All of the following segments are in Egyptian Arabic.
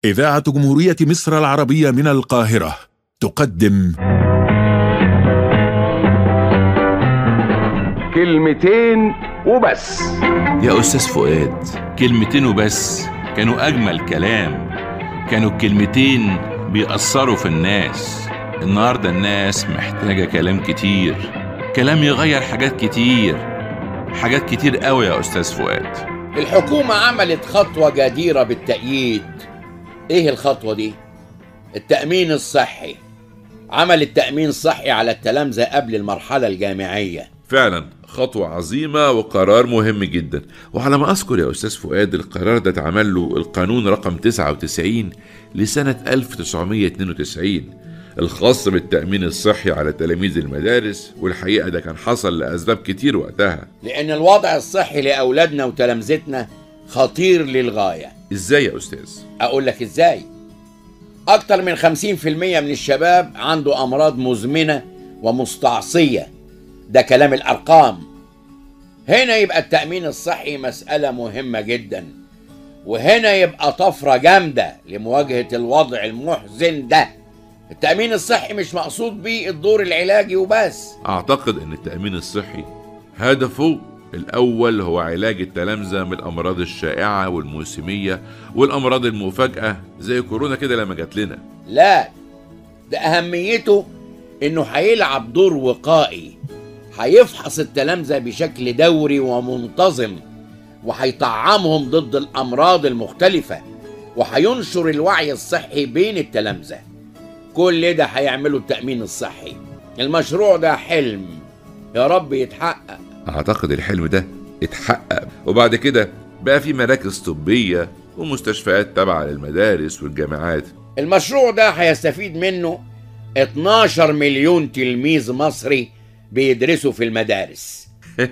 إذاعة جمهورية مصر العربية من القاهرة تقدم كلمتين وبس يا أستاذ فؤاد كلمتين وبس كانوا أجمل كلام كانوا الكلمتين بيأثروا في الناس النهاردة الناس محتاجة كلام كتير كلام يغير حاجات كتير حاجات كتير قوي يا أستاذ فؤاد الحكومة عملت خطوة جديرة بالتأييد ايه الخطوة دي؟ التأمين الصحي عمل التأمين الصحي على التلامذة قبل المرحلة الجامعية فعلا خطوة عظيمة وقرار مهم جدا وعلى ما أذكر يا أستاذ فؤاد القرار ده اتعمل له القانون رقم 99 لسنة 1992 الخاص بالتأمين الصحي على تلاميذ المدارس والحقيقة ده كان حصل لأسباب كتير وقتها لأن الوضع الصحي لأولادنا وتلامذتنا خطير للغاية إزاي يا أستاذ؟ أقول لك إزاي أكتر من 50% من الشباب عنده أمراض مزمنة ومستعصية ده كلام الأرقام هنا يبقى التأمين الصحي مسألة مهمة جدا وهنا يبقى طفرة جامدة لمواجهة الوضع المحزن ده التأمين الصحي مش مقصود بيه الدور العلاجي وبس أعتقد أن التأمين الصحي هدفه الأول هو علاج التلامذة من الأمراض الشائعة والموسمية والأمراض المفاجئة زي كورونا كده لما جات لنا لا ده أهميته إنه هيلعب دور وقائي هيفحص التلامذة بشكل دوري ومنتظم وهيطعمهم ضد الأمراض المختلفة وهينشر الوعي الصحي بين التلامذة كل ده هيعمله التأمين الصحي المشروع ده حلم يا رب يتحقق أعتقد الحلم ده اتحقق وبعد كده بقى في مراكز طبية ومستشفيات تابعة للمدارس والجامعات المشروع ده هيستفيد منه 12 مليون تلميذ مصري بيدرسوا في المدارس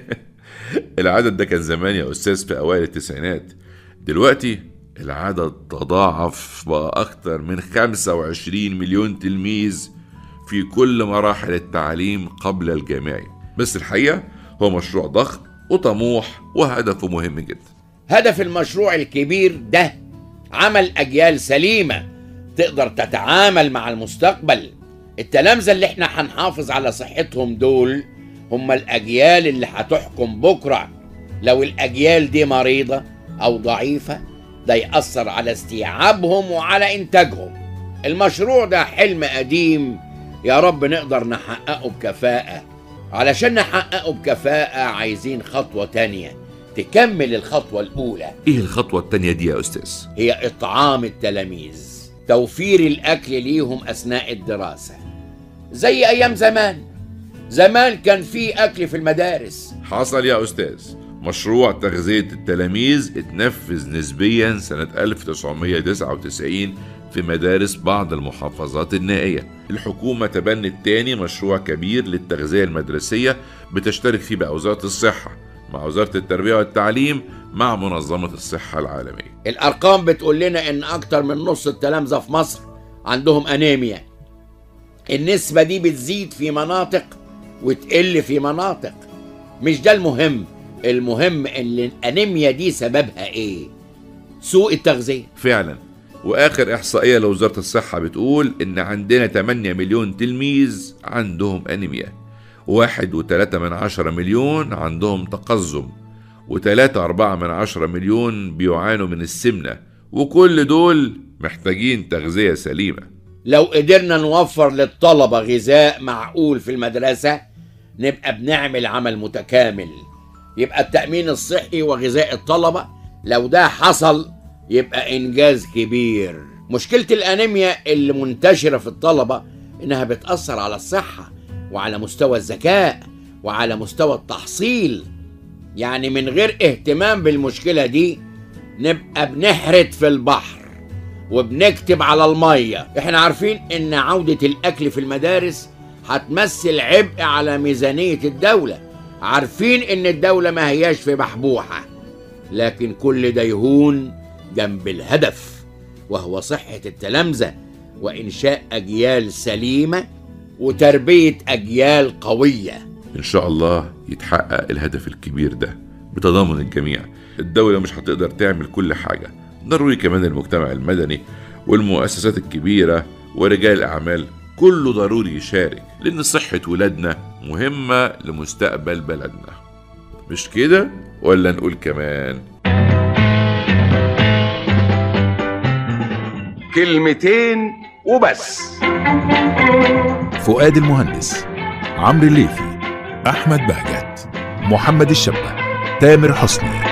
العدد ده كان زمان يا أستاذ في أوائل التسعينات دلوقتي العدد تضاعف بقى أكتر من 25 مليون تلميذ في كل مراحل التعليم قبل الجامعي بس الحقيقة هو مشروع ضخم وطموح وهدفه مهم جدا هدف المشروع الكبير ده عمل أجيال سليمة تقدر تتعامل مع المستقبل التلامذة اللي احنا هنحافظ على صحتهم دول هم الأجيال اللي هتحكم بكرة لو الأجيال دي مريضة أو ضعيفة ده يأثر على استيعابهم وعلى إنتاجهم المشروع ده حلم قديم يا رب نقدر نحققه بكفاءة علشان نحققه بكفاءة عايزين خطوة تانية تكمل الخطوة الأولى إيه الخطوة التانية دي يا أستاذ؟ هي إطعام التلاميذ توفير الأكل ليهم أثناء الدراسة زي أيام زمان زمان كان في أكل في المدارس حصل يا أستاذ مشروع تغذية التلاميذ اتنفذ نسبيا سنة 1999 في مدارس بعض المحافظات النائية الحكومة تبنت تاني مشروع كبير للتغذية المدرسية بتشترك فيه بقى وزارة الصحة مع وزارة التربية والتعليم مع منظمة الصحة العالمية الأرقام بتقول لنا إن أكتر من نص التلامذة في مصر عندهم أنيميا النسبة دي بتزيد في مناطق وتقل في مناطق مش ده المهم المهم إن الأنيميا دي سببها إيه سوء التغذية فعلا واخر احصائيه لوزاره الصحه بتقول ان عندنا 8 مليون تلميذ عندهم انيميا واحد وتلاتة من عشرة مليون عندهم تقزم وتلاتة أربعة من عشرة مليون بيعانوا من السمنة وكل دول محتاجين تغذية سليمة لو قدرنا نوفر للطلبة غذاء معقول في المدرسة نبقى بنعمل عمل متكامل يبقى التأمين الصحي وغذاء الطلبة لو ده حصل يبقى إنجاز كبير مشكلة الأنيميا اللي منتشرة في الطلبة إنها بتأثر على الصحة وعلى مستوى الذكاء وعلى مستوى التحصيل يعني من غير اهتمام بالمشكلة دي نبقى بنحرت في البحر وبنكتب على المية احنا عارفين ان عودة الاكل في المدارس هتمثل عبء على ميزانية الدولة عارفين ان الدولة ما هياش في بحبوحة لكن كل ده يهون جنب الهدف وهو صحة التلامذة وإنشاء أجيال سليمة وتربية أجيال قوية إن شاء الله يتحقق الهدف الكبير ده بتضامن الجميع الدولة مش هتقدر تعمل كل حاجة ضروري كمان المجتمع المدني والمؤسسات الكبيرة ورجال الأعمال كله ضروري يشارك لأن صحة ولادنا مهمة لمستقبل بلدنا مش كده ولا نقول كمان كلمتين وبس فؤاد المهندس عمرو الليثي أحمد بهجت محمد الشبة تامر حسني